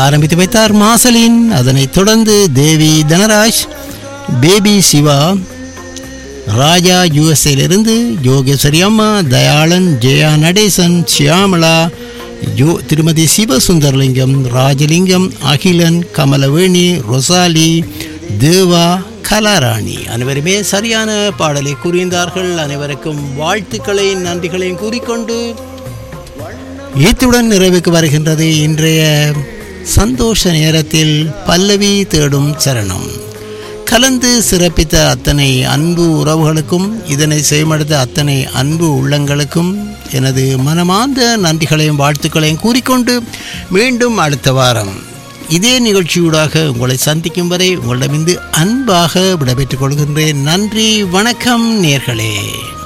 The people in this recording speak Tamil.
ஆரம்பித்து வைத்தார் மாசலின் அதனைத் தொடர்ந்து தேவி தனராஜ் பேபி சிவா ராஜா யுஎஸ்ஏலிருந்து யோகேஸ்வரி அம்மா தயாளன் ஜெயா நடேசன் ஷியாமளா யோ திருமதி சிவசுந்தரலிங்கம் ராஜலிங்கம் அகிலன் கமலவேணி ரொசாலி தேவா கலாராணி அனைவருமே சரியான பாடலை கூறியிருந்தார்கள் அனைவருக்கும் வாழ்த்துக்களை நன்றிகளையும் கூறிக்கொண்டு இத்துடன் நிறைவுக்கு வருகின்றது இன்றைய சந்தோஷ நேரத்தில் பல்லவி தேடும் சரணம் கலந்து சிறப்பித்த அத்தனை அன்பு உறவுகளுக்கும் இதனை செய்மடுத்த அத்தனை அன்பு உள்ளங்களுக்கும் எனது மனமார்ந்த நன்றிகளையும் வாழ்த்துக்களையும் கூறிக்கொண்டு மீண்டும் அடுத்த வாரம் இதே நிகழ்ச்சியூடாக உங்களை சந்திக்கும் வரை உங்களிடமிருந்து அன்பாக விடைபெற்றுக் கொள்கின்றேன் நன்றி வணக்கம் நேர்களே